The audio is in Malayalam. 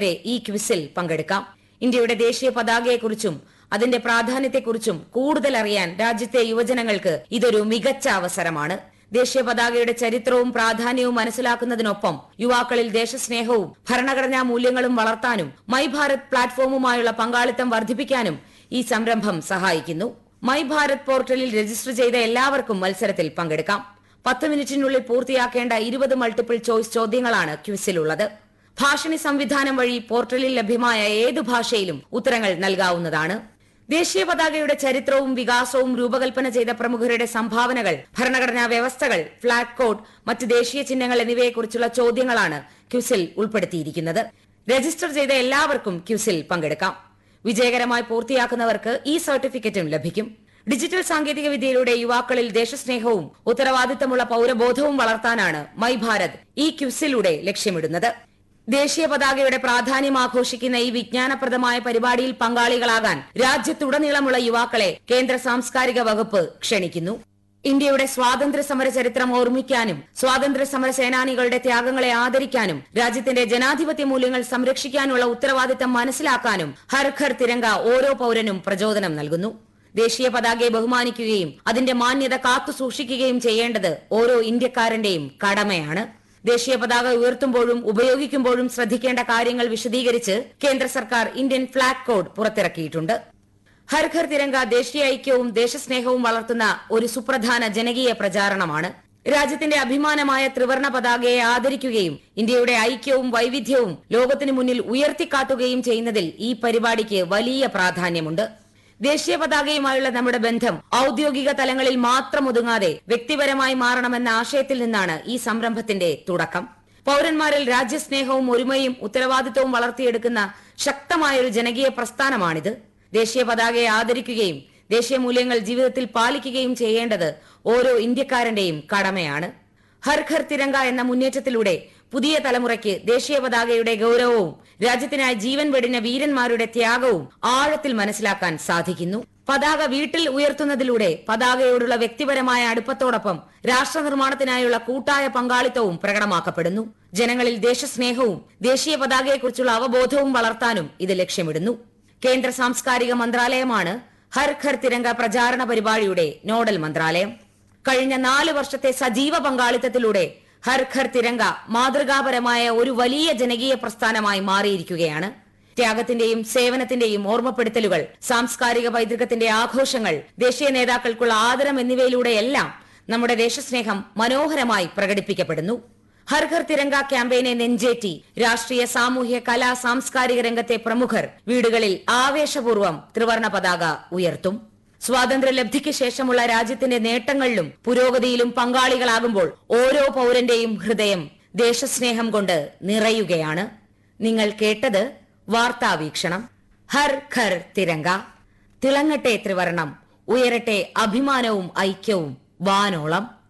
വരെ ഈ ക്വിസിൽ പങ്കെടുക്കാം ഇന്ത്യയുടെ ദേശീയ പതാകയെക്കുറിച്ചും അതിന്റെ പ്രാധാന്യത്തെക്കുറിച്ചും കൂടുതൽ അറിയാൻ രാജ്യത്തെ യുവജനങ്ങൾക്ക് ഇതൊരു മികച്ച അവസരമാണ് ദേശീയ പതാകയുടെ ചരിത്രവും പ്രാധാന്യവും മനസ്സിലാക്കുന്നതിനൊപ്പം യുവാക്കളിൽ ദേശസ്നേഹവും ഭരണഘടനാ മൂല്യങ്ങളും വളർത്താനും മൈ ഭാരത് പ്ലാറ്റ്ഫോമുമായുള്ള പങ്കാളിത്തം വർദ്ധിപ്പിക്കാനും ഈ സംരംഭം സഹായിക്കുന്നു മൈ ഭാരത് പോർട്ടലിൽ രജിസ്റ്റർ ചെയ്ത എല്ലാവർക്കും മത്സരത്തിൽ പങ്കെടുക്കാം പത്ത് മിനിറ്റിനുള്ളിൽ പൂർത്തിയാക്കേണ്ട ഇരുപത് മൾട്ടിപ്പിൾ ചോയ്സ് ചോദ്യങ്ങളാണ് ക്വിസിലുള്ളത് ഭാഷണി സംവിധാനം വഴി പോർട്ടലിൽ ലഭ്യമായ ഏതു ഭാഷയിലും ഉത്തരങ്ങൾ നൽകാവുന്നതാണ് ദേശീയ പതാകയുടെ ചരിത്രവും വികാസവും രൂപകൽപ്പന ചെയ്ത പ്രമുഖരുടെ സംഭാവനകൾ ഭരണഘടനാ വ്യവസ്ഥകൾ ഫ്ളാഗ് കോഡ് മറ്റ് ദേശീയ ചിഹ്നങ്ങൾ എന്നിവയെക്കുറിച്ചുള്ള ചോദ്യങ്ങളാണ് ക്വിസിൽ ഉൾപ്പെടുത്തിയിരിക്കുന്നത് രജിസ്റ്റർ ചെയ്ത എല്ലാവർക്കും ക്വിസിൽ പങ്കെടുക്കാം വിജയകരമായി പൂർത്തിയാക്കുന്നവർക്ക് ഈ സർട്ടിഫിക്കറ്റും ലഭിക്കും ഡിജിറ്റൽ സാങ്കേതിക വിദ്യയിലൂടെ യുവാക്കളിൽ ദേശസ്നേഹവും ഉത്തരവാദിത്തമുള്ള പൌരബോധവും വളർത്താനാണ് മൈ ഭാരത് ഈ ക്വിസിലൂടെ ലക്ഷ്യമിടുന്നത് ദേശീയ പതാകയുടെ പ്രാധാന്യം ആഘോഷിക്കുന്ന ഈ വിജ്ഞാനപ്രദമായ പരിപാടിയിൽ പങ്കാളികളാകാൻ രാജ്യത്തുടനീളമുള്ള യുവാക്കളെ കേന്ദ്ര സാംസ്കാരിക വകുപ്പ് ക്ഷണിക്കുന്നു ഇന്ത്യയുടെ സ്വാതന്ത്ര്യ സമര ചരിത്രം ഓർമ്മിക്കാനും സ്വാതന്ത്ര്യ സമര സേനാനികളുടെ ത്യാഗങ്ങളെ ആദരിക്കാനും രാജ്യത്തിന്റെ ജനാധിപത്യ മൂല്യങ്ങൾ സംരക്ഷിക്കാനുള്ള ഉത്തരവാദിത്തം മനസ്സിലാക്കാനും ഹർ ഘർ തിരങ്ക ഓരോ പൌരനും പ്രചോദനം നൽകുന്നു ദേശീയ പതാകയെ ബഹുമാനിക്കുകയും അതിന്റെ മാന്യത കാത്തു സൂക്ഷിക്കുകയും ചെയ്യേണ്ടത് ഓരോ ഇന്ത്യക്കാരന്റെയും കടമയാണ് ദേശീയ പതാക ഉയർത്തുമ്പോഴും ഉപയോഗിക്കുമ്പോഴും ശ്രദ്ധിക്കേണ്ട കാര്യങ്ങൾ വിശദീകരിച്ച് കേന്ദ്ര സർക്കാർ ഇന്ത്യൻ ഫ്ളാഗ് കോഡ് പുറത്തിറക്കിയിട്ടുണ്ട് ഹർ ഘർ തിരങ്ക ദേശീയ ഐക്യവും ദേശസ്നേഹവും വളർത്തുന്ന ഒരു സുപ്രധാന ജനകീയ പ്രചാരണമാണ് രാജ്യത്തിന്റെ അഭിമാനമായ ത്രിവർണ പതാകയെ ആദരിക്കുകയും ഇന്ത്യയുടെ ഐക്യവും വൈവിധ്യവും ലോകത്തിനു മുന്നിൽ ഉയർത്തിക്കാട്ടുകയും ചെയ്യുന്നതിൽ ഈ പരിപാടിക്ക് വലിയ പ്രാധാന്യമുണ്ട് ദേശീയ പതാകയുമായുള്ള നമ്മുടെ ബന്ധം ഔദ്യോഗിക തലങ്ങളിൽ മാത്രം ഒതുങ്ങാതെ വ്യക്തിപരമായി മാറണമെന്ന ആശയത്തിൽ നിന്നാണ് ഈ സംരംഭത്തിന്റെ തുടക്കം പൌരന്മാരിൽ രാജ്യസ്നേഹവും ഒരുമയും ഉത്തരവാദിത്തവും വളർത്തിയെടുക്കുന്ന ശക്തമായൊരു ജനകീയ പ്രസ്ഥാനമാണിത് ദേശീയ പതാകയെ ആദരിക്കുകയും ദേശീയ മൂല്യങ്ങൾ ജീവിതത്തിൽ പാലിക്കുകയും ചെയ്യേണ്ടത് ഓരോ ഇന്ത്യക്കാരന്റെയും കടമയാണ് ഹർ ഘർ തിരങ്ക എന്ന മുന്നേറ്റത്തിലൂടെ പുതിയ തലമുറയ്ക്ക് ദേശീയ പതാകയുടെ ഗൗരവവും രാജ്യത്തിനായി ജീവൻ വെടിഞ്ഞ വീരന്മാരുടെ ത്യാഗവും ആഴത്തിൽ മനസ്സിലാക്കാൻ സാധിക്കുന്നു പതാക വീട്ടിൽ ഉയർത്തുന്നതിലൂടെ പതാകയോടുള്ള വ്യക്തിപരമായ അടുപ്പത്തോടൊപ്പം രാഷ്ട്ര നിർമ്മാണത്തിനായുള്ള കൂട്ടായ പങ്കാളിത്തവും പ്രകടമാക്കപ്പെടുന്നു ജനങ്ങളിൽ ദേശസ്നേഹവും ദേശീയ പതാകയെക്കുറിച്ചുള്ള അവബോധവും വളർത്താനും ഇത് ലക്ഷ്യമിടുന്നു കേന്ദ്ര സാംസ്കാരിക മന്ത്രാലയമാണ് ഹർ ഘർ തിരങ്ക പ്രചാരണ പരിപാടിയുടെ നോഡൽ മന്ത്രാലയം കഴിഞ്ഞ നാല് വർഷത്തെ സജീവ പങ്കാളിത്തത്തിലൂടെ ഹർ ഘർ തിരങ്ക മാതൃകാപരമായ ഒരു വലിയ ജനകീയ പ്രസ്ഥാനമായി മാറിയിരിക്കുകയാണ് ത്യാഗത്തിന്റെയും സേവനത്തിന്റെയും ഓർമ്മപ്പെടുത്തലുകൾ സാംസ്കാരിക പൈതൃകത്തിന്റെ ആഘോഷങ്ങൾ ദേശീയ നേതാക്കൾക്കുള്ള ആദരം എന്നിവയിലൂടെയെല്ലാം നമ്മുടെ ദേശസ്നേഹം മനോഹരമായി പ്രകടിപ്പിക്കപ്പെടുന്നു ഹർ ഘർ തിരങ്ക ക്യാമ്പയിനെ നെഞ്ചേറ്റി രാഷ്ട്രീയ സാമൂഹ്യ കലാ സാംസ്കാരിക രംഗത്തെ പ്രമുഖർ വീടുകളിൽ ആവേശപൂർവ്വം ത്രിവർണ പതാക ഉയർത്തും സ്വാതന്ത്ര്യലബ്ധിക്ക് ശേഷമുള്ള രാജ്യത്തിന്റെ നേട്ടങ്ങളിലും പുരോഗതിയിലും പങ്കാളികളാകുമ്പോൾ ഓരോ പൌരന്റെയും ഹൃദയം ദേശസ്നേഹം കൊണ്ട് നിറയുകയാണ് നിങ്ങൾ കേട്ടത് വാർത്താവീക്ഷണം ഹർ ഘർ തിരങ്ക തിളങ്ങട്ടെ ത്രിവർണം ഉയരട്ടെ അഭിമാനവും ഐക്യവും വാനോളം